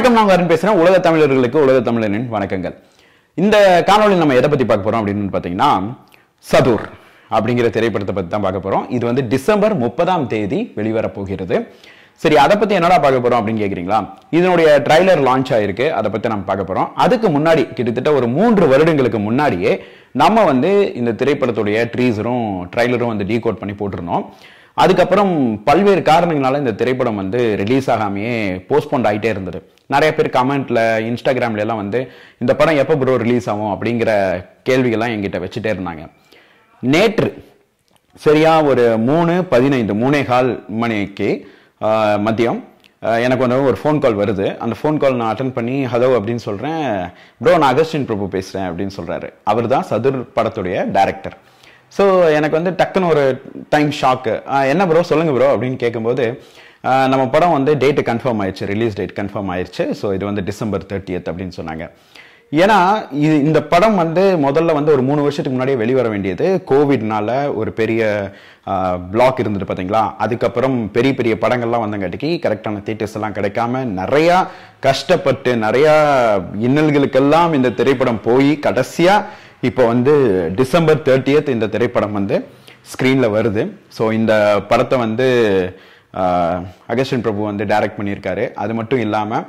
வணக்கம் நான் அருண் பேசுறேன் உலக தமிழர்களுக்கு உலக தமிழனின் வணக்கங்கள் இந்த காணொளி நம்ம எதை பத்தி பார்க்க போறோம் அப்படின்னு பாத்தீங்கன்னா சதுர் அப்படிங்கிற திரைப்படத்தை பத்தி தான் பார்க்க போறோம் இது வந்து டிசம்பர் முப்பதாம் தேதி வெளிவர போகிறது சரி அதை பத்தி என்னடா பார்க்க போறோம் அப்படின்னு கேக்குறீங்களா இதனுடைய ட்ரைலர் லான்ச் ஆயிருக்கு அதை பத்தி நம்ம பார்க்க போறோம் அதுக்கு முன்னாடி கிட்டத்தட்ட ஒரு மூன்று வருடங்களுக்கு முன்னாடியே நம்ம வந்து இந்த திரைப்படத்துடைய ட்ரீசரும் ட்ரைலரும் வந்து டீகோட் பண்ணி போட்டிருந்தோம் அதுக்கப்புறம் பல்வேறு காரணங்களால இந்த திரைப்படம் வந்து ரிலீஸ் ஆகாமையே போஸ்ட்போன் ஆகிட்டே இருந்தது நிறைய பேர் கமெண்ட்ல இன்ஸ்டாகிராம்ல எல்லாம் வந்து இந்த படம் எப்போ ப்ரோ ரிலீஸ் ஆகும் அப்படிங்கிற கேள்விகள்லாம் என்கிட்ட வச்சுட்டே இருந்தாங்க நேற்று சரியா ஒரு மூணு பதினைந்து மூணே கால் மணிக்கு ஆஹ், மதியம் ஆஹ், எனக்கு வந்து ஒரு ஃபோன் கால் வருது அந்த ஃபோன் கால் நான் அட்டன் பண்ணி ஹலோ அப்படின்னு சொல்றேன் ப்ரோ நான் அகஸ்டின் பிரபு பேசுறேன் அப்படின்னு சொல்றாரு அவர் தான் சதுர் படத்துடைய டைரக்டர் ஸோ எனக்கு வந்து டக்குன்னு ஒரு டைம் ஷாக்கு என்ன ப்ரோ சொல்லுங்க ப்ரோ அப்படின்னு கேட்கும்போது ஆஹ், நம்ம படம் வந்து டேட்டு கன்ஃபார்ம் ஆயிடுச்சு ரிலீஸ் டேட் கன்ஃபார்ம் ஆயிடுச்சு ஸோ இது வந்து டிசம்பர் தேர்ட்டியத் அப்படின்னு சொன்னாங்க ஏன்னா இது இந்த படம் வந்து முதல்ல வந்து ஒரு மூணு வருஷத்துக்கு முன்னாடியே வெளிவர வேண்டியது கோவிட்னால ஒரு பெரிய பிளாக் இருந்துட்டு பார்த்தீங்களா அதுக்கப்புறம் பெரிய பெரிய படங்கள்லாம் வந்தங்காட்டிக்கு கரெக்டான தேட்டர்ஸ் எல்லாம் கிடைக்காம நிறையா கஷ்டப்பட்டு நிறையா இன்னல்களுக்கெல்லாம் இந்த திரைப்படம் போய் கடைசியா இப்போ வந்து டிசம்பர் தேர்ட்டியத் இந்த திரைப்படம் வந்து ஸ்க்ரீனில் வருது ஸோ இந்த படத்தை வந்து ஆஹ், அகஸ்டின் பிரபு வந்து டைரக்ட் பண்ணியிருக்காரு அது மட்டும் இல்லாமல்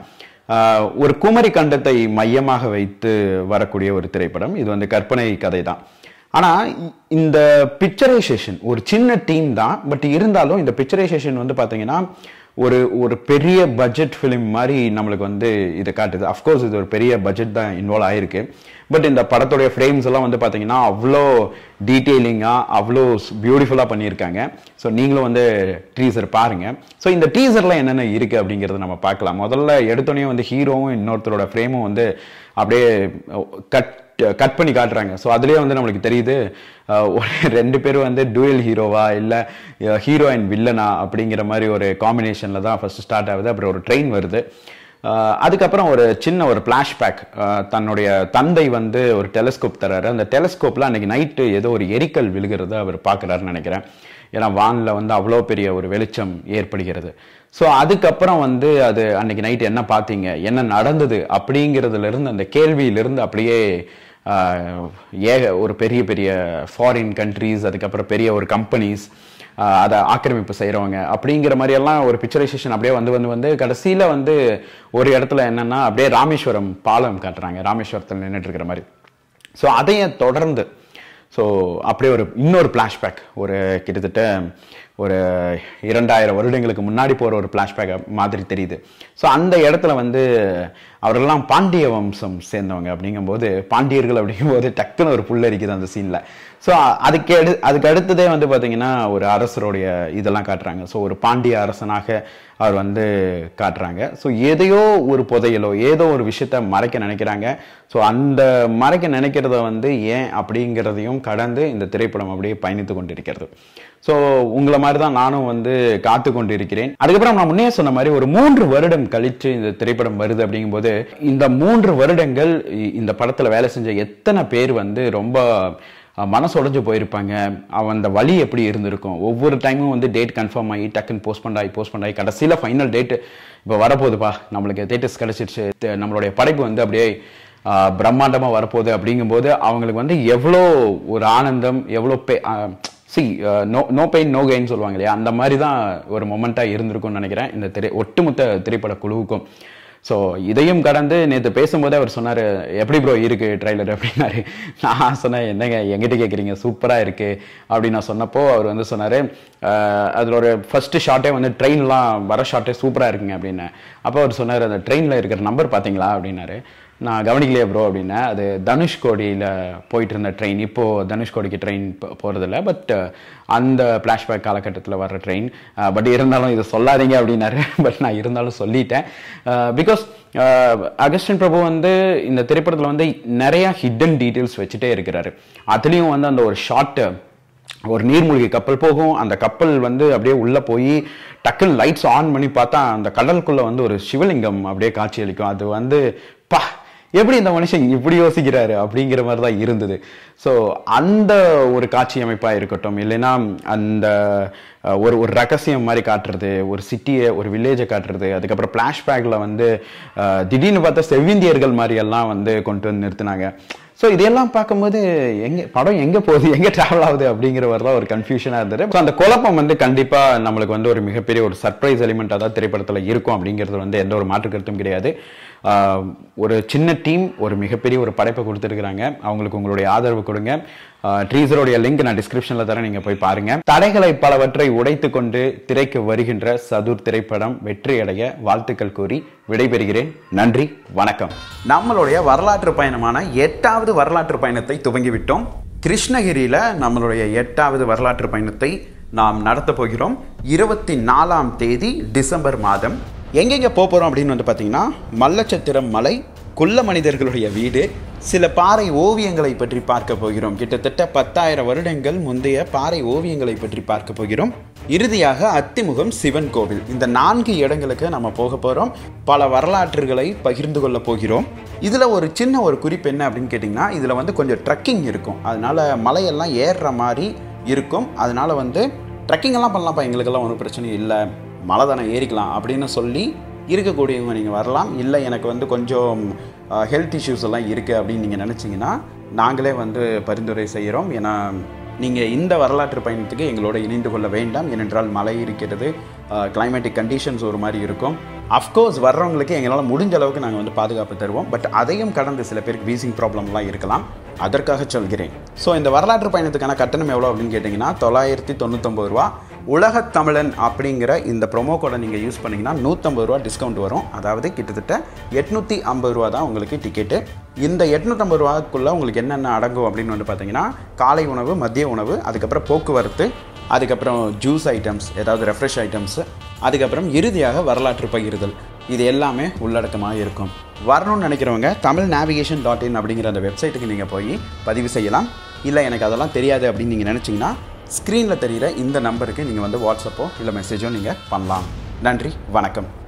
ஒரு குமரி கண்டத்தை மையமாக வைத்து வரக்கூடிய ஒரு திரைப்படம் இது வந்து கற்பனை கதை தான் ஆனா இ- இந்த பிக்சரைசேஷன் ஒரு சின்ன டீம் தான் பட் இருந்தாலும் இந்த பிக்சரைசேஷன் வந்து பாத்தீங்கன்னா ஒரு ஒரு பெரிய பட்ஜெட் ஃபிலிம் மாதிரி நம்மளுக்கு வந்து இதை காட்டுது அஃப்கோர்ஸ் இது ஒரு பெரிய பட்ஜெட் தான் இன்வால்வ் ஆயிருக்கு பட் இந்த படத்துடைய ஃப்ரேம்ஸ் எல்லாம் வந்து பாத்தீங்கன்னா அவ்வளோ டீட்டெயிலிங்காக அவ்வளோ பியூட்டிஃபுல்லாக பண்ணியிருக்காங்க ஸோ நீங்களும் வந்து டீசர் பாருங்க ஸோ இந்த டீசர்ல என்னென்ன இருக்கு அப்படிங்கறத நம்ம பார்க்கலாம் முதல்ல எடுத்தோடனே வந்து ஹீரோவும் இன்னொருத்தரோட ஃப்ரேமும் வந்து அப்படியே கட் கட் பண்ணி காட்டுறாங்க ஸோ அதுலேயே வந்து நம்மளுக்கு தெரியுது அஹ், ஒரு ரெண்டு பேரும் வந்து டூயல் ஹீரோவா இல்லை ஹீரோ அண்ட் வில்லனா அப்படிங்கிற மாதிரி ஒரு காம்பினேஷனில் தான் ஃபர்ஸ்ட் ஸ்டார்ட் ஆகுது அப்புறம் ஒரு ட்ரெயின் வருது அஹ், அதுக்கப்புறம் ஒரு சின்ன ஒரு ஃப்ளாஷ்பேக் தன்னுடைய தந்தை வந்து ஒரு டெலஸ்கோப் தராரு அந்த டெலஸ்கோப்பில் அன்னைக்கு நைட்டு ஏதோ ஒரு எரிக்கல் விழுகிறத அவர் பார்க்குறாருன்னு நினைக்கிறேன் ஏன்னா வானில் வந்து அவ்வளோ பெரிய ஒரு வெளிச்சம் ஏற்படுகிறது ஸோ அதுக்கப்புறம் வந்து அது அன்னைக்கு நைட் என்ன பார்த்தீங்க என்ன நடந்தது அப்படிங்கிறதுல இருந்து அந்த கேள்வியிலிருந்து அப்படியே ஆஹ், ஏக ஒரு பெரிய பெரிய ஃபாரின் கண்ட்ரீஸ் அதுக்கப்புறம் பெரிய ஒரு கம்பெனிஸ் அதை ஆக்கிரமிப்பு செய்கிறவங்க அப்படிங்கிற மாதிரி எல்லாம் ஒரு பிக்சரைசேஷன் அப்படியே வந்து வந்து வந்து கடைசியில் வந்து ஒரு இடத்துல என்னன்னா அப்படியே ராமேஸ்வரம் பாலம் காட்டுறாங்க ராமேஸ்வரத்தில் நின்றுட்டு இருக்கிற மாதிரி ஸோ அதையே தொடர்ந்து ஸோ அப்படியே ஒரு இன்னொரு ஃப்ளாஷ்பேக் ஒரு கிட்டத்தட்ட ஒரு இரண்டாயிரம் வருடங்களுக்கு முன்னாடி போகிற ஒரு ஃப்ளாஷ்பேக் மாதிரி தெரியுது ஸோ அந்த இடத்துல வந்து அவரெல்லாம் பாண்டிய வம்சம் சேர்ந்தவங்க அப்படிங்கும்போது பாண்டியர்கள் அப்படிங்கும்போது டக்குன்னு ஒரு புல்லரிக்குது அந்த சீனில் ஸோ அதுக்கு எடு அதுக்கு அடுத்ததே வந்து பார்த்தீங்கன்னா ஒரு அரசருடைய இதெல்லாம் காட்டுறாங்க ஸோ ஒரு பாண்டிய அரசனாக அவர் வந்து காட்டுறாங்க ஸோ எதையோ ஒரு புதையலோ ஏதோ ஒரு விஷயத்த மறைக்க நினைக்கிறாங்க ஸோ அந்த மறைக்க நினைக்கிறத வந்து ஏன் அப்படிங்கிறதையும் கடந்து இந்த திரைப்படம் அப்படியே பயணித்து கொண்டிருக்கிறது ஸோ உங்களை மாதிரி தான் நானும் வந்து காத்து கொண்டிருக்கிறேன் அதுக்கப்புறம் நான் முன்னே சொன்ன மாதிரி ஒரு மூன்று வருடம் கழிச்சு இந்த திரைப்படம் வருது அப்படிங்கும்போது இந்த மூன்று வருடங்கள் இ- இந்த படத்துல வேலை செஞ்ச எத்தனை பேர் வந்து ரொம்ப அஹ், மனசு உடைஞ்சு போயிருப்பாங்க அவன் அந்த வலி எப்படி இருந்திருக்கும் ஒவ்வொரு டைமும் வந்து டேட் கன்ஃபார்ம் ஆகி டக்குன்னு போஸ்ட்பண்ட் ஆகி போஸ்ட்பண்ட் ஆகி கடைசியில் ஃபைனல் டேட்டு இப்போ வரப்போகுதுப்பா நம்மளுக்கு தேட்டர்ஸ் கிடைச்சிருச்சு தெ- நம்மளுடைய படைப்பு வந்து அப்படியே ஆஹ், பிரம்மாண்டமா வரப்போகுது அப்படிங்கும்போது அவங்களுக்கு வந்து எவ்வளோ ஒரு ஆனந்தம் எவ்வளோ பே சி no no pain no gain சொல்லுவாங்க இல்லையா அந்த மாதிரி தான் ஒரு மொமெண்ட்டாக இருந்திருக்கும்னு நினைக்கிறேன் இந்த திரை ஒட்டுமொத்த திரைப்பட குழுவுக்கும் ஸோ இதையும் கடந்து நேற்று பேசும்போதே அவர் சொன்னார் எப்படி ப்ரோ இருக்கு ட்ரைலர் அப்படின்னாரு நான் சொன்னேன் என்னங்க எங்கிட்ட கேட்குறீங்க சூப்பராக இருக்கு அப்படின்னு நான் சொன்னப்போ அவர் வந்து சொன்னார் அதில் ஒரு ஃபர்ஸ்ட் ஷாட்டே வந்து ட்ரெயின்லாம் வர ஷாட்டே சூப்பராக இருக்குங்க அப்படின்னு அப்போ அவர் சொன்னார் அந்த ட்ரெயினில் இருக்கிற நம்பர் பார்த்தீங்களா அப்படின்னாரு நான் கவனிக்கலையே ப்ரோ அப்படின்னா அது தனுஷ்கோடியில் போயிட்டு இருந்த ட்ரெயின் இப்போ தனுஷ்கோடிக்கு ட்ரெயின் போகிறதில்ல பட் அந்த ஃப்ளாஷ்பேக் காலகட்டத்தில் வர்ற ட்ரெயின் பட் இருந்தாலும் இதை சொல்லாதீங்க அப்படின்னாரு பட் நான் இருந்தாலும் சொல்லிட்டேன் பிகாஸ் அகஸ்டின் பிரபு வந்து இந்த திரைப்படத்தில் வந்து நிறைய ஹிடன் டீட்டெயில்ஸ் வச்சுட்டே இருக்கிறாரு அதுலேயும் வந்து அந்த ஒரு ஷார்ட் ஒரு நீர்மூழ்கி கப்பல் போகும் அந்த கப்பல் வந்து அப்படியே உள்ள போய் டக்குன்னு லைட்ஸ் ஆன் பண்ணி பார்த்தா அந்த கடலுக்குள்ள வந்து ஒரு சிவலிங்கம் அப்படியே காட்சி அளிக்கும் அது வந்து பா எப்படி இந்த மனுஷன் இப்படி யோசிக்கிறாரு அப்படிங்கிற மாதிரி தான் இருந்தது ஸோ அந்த ஒரு காட்சி அமைப்பா இருக்கட்டும் இல்லைன்னா அந்த அஹ், ஒரு ஒரு ரகசியம் மாதிரி காட்டுறது ஒரு சிட்டியை ஒரு வில்லேஜை காட்டுறது அதுக்கப்புறம் ஃப்ளாஷ்பேக்கில் வந்து அஹ், திடீர்னு பார்த்தா செவ்விந்தியர்கள் மாதிரி எல்லாம் வந்து கொண்டு வந்து நிறுத்தினாங்க ஸோ இதெல்லாம் பார்க்கும்போது எங்க படம் எங்க போகுது எங்க டிராவல் ஆகுது அப்படிங்கிற மாதிரி தான் ஒரு கன்ஃபியூஷனாக இருந்தது ஸோ அந்த குழப்பம் வந்து கண்டிப்பா நம்மளுக்கு வந்து ஒரு மிகப்பெரிய ஒரு சர்ப்ரைஸ் எலிமெண்ட்டாக தான் திரைப்படத்தில் இருக்கும் அப்படிங்கிறது வந்து எந்த ஒரு மாற்று கருத்தும் கிடையாது ஆஹ் ஒரு சின்ன டீம் ஒரு மிகப்பெரிய ஒரு படைப்பை கொடுத்துருக்குறாங்க அவங்களுக்கு உங்களுடைய ஆதரவு கொடுங்க ட்ரீசருடைய லிங்க் நான் டிஸ்கிரிப்ஷனில் தரேன் நீங்கள் போய் பாருங்க தடைகளை பலவற்றை உடைத்து கொண்டு திரைக்கு வருகின்ற சதுர் திரைப்படம் வெற்றியடைய வாழ்த்துக்கள் கூறி விடைபெறுகிறேன் நன்றி வணக்கம் நம்மளுடைய வரலாற்று பயணமான எட்டாவது வரலாற்று பயணத்தை துவங்கிவிட்டோம் கிருஷ்ணகிரியில நம்மளுடைய எட்டாவது வரலாற்று பயணத்தை நாம் நடத்த போகிறோம் இருபத்தி நாலாம் தேதி டிசம்பர் மாதம் எங்கெங்க போக போறோம் அப்படின்னு வந்து பார்த்தீங்கன்னா மல்லச்சத்திரம் மலை குள்ள மனிதர்களுடைய வீடு சில பாறை ஓவியங்களை பற்றி பார்க்க போகிறோம் கிட்டத்தட்ட பத்தாயிரம் வருடங்கள் முந்தைய பாறை ஓவியங்களை பற்றி பார்க்க போகிறோம் இறுதியாக அத்திமுகம் சிவன் கோவில் இந்த நான்கு இடங்களுக்கு நம்ம போக போகிறோம் பல வரலாற்றுகளை பகிர்ந்து கொள்ள போகிறோம் இதில் ஒரு சின்ன ஒரு குறிப்பு என்ன அப்படின்னு கேட்டிங்கன்னா இதில் வந்து கொஞ்சம் ட்ரக்கிங் இருக்கும் அதனால மலையெல்லாம் ஏறுற மாதிரி இருக்கும் அதனால வந்து ட்ரக்கிங் எல்லாம் பண்ணலாம்ப்பா எங்களுக்கெல்லாம் ஒன்றும் பிரச்சனை இல்லை மலை தானே ஏறிக்கலாம் அப்படின்னு சொல்லி இருக்கக்கூடியவங்க நீங்கள் வரலாம் இல்லை எனக்கு வந்து கொஞ்சம் ஹெல்த் இஷ்யூஸ் எல்லாம் இருக்குது அப்படின்னு நீங்கள் நினச்சிங்கன்னா நாங்களே வந்து பரிந்துரை செய்கிறோம் ஏன்னா நீங்கள் இந்த வரலாற்று பயணத்துக்கு எங்களோட இணைந்து கொள்ள வேண்டாம் ஏனென்றால் மழை இருக்கிறது கிளைமேட்டிக் கண்டிஷன்ஸ் ஒரு மாதிரி இருக்கும் அஃப்கோர்ஸ் வர்றவங்களுக்கு எங்களால் முடிஞ்ச அளவுக்கு நாங்கள் வந்து பாதுகாப்பு தருவோம் பட் அதையும் கடந்து சில பேருக்கு வீசிங் ப்ராப்ளம்லாம் இருக்கலாம் அதற்காக சொல்கிறேன் ஸோ இந்த வரலாற்று பயணத்துக்கான கட்டணம் எவ்வளோ அப்படின்னு கேட்டிங்கன்னா தொள்ளாயிரத்தி தொண்ணூத்தொம்பது ரூபா உலகத் தமிழன் அப்படிங்கிற இந்த ப்ரோமோ கோடை நீங்கள் யூஸ் பண்ணிங்கன்னா நூற்றம்பது ரூபா டிஸ்கவுண்ட் வரும் அதாவது கிட்டத்தட்ட எட்நூற்றி ஐம்பது ரூபா தான் உங்களுக்கு டிக்கெட்டு இந்த எட்நூற்றம்பது ரூபாக்குள்ளே உங்களுக்கு என்னென்ன அடங்கும் அப்படின்னு வந்து பார்த்தீங்கன்னா காலை உணவு மதிய உணவு அதுக்கப்புறம் போக்குவரத்து அதுக்கப்புறம் ஜூஸ் ஐட்டம்ஸ் ஏதாவது ரெஃப்ரெஷ் ஐட்டம்ஸ் அதுக்கப்புறம் இறுதியாக வரலாற்று பகிர்தல் இது எல்லாமே உள்ளடக்கமாக இருக்கும் வரணும்னு நினைக்கிறவங்க தமிழ் நேவிகேஷன் டாட் இன் அப்படிங்கிற அந்த வெப்சைட்டுக்கு நீங்கள் போய் பதிவு செய்யலாம் இல்லை எனக்கு அதெல்லாம் தெரியாது அப்படின்னு நீங்கள் நினச்சிங்கன்னா ஸ்க்ரீனில் தெரிகிற இந்த நம்பருக்கு நீங்கள் வந்து வாட்ஸ்அப்போ இல்லை மெசேஜோ நீங்கள் பண்ணலாம் நன்றி வணக்கம்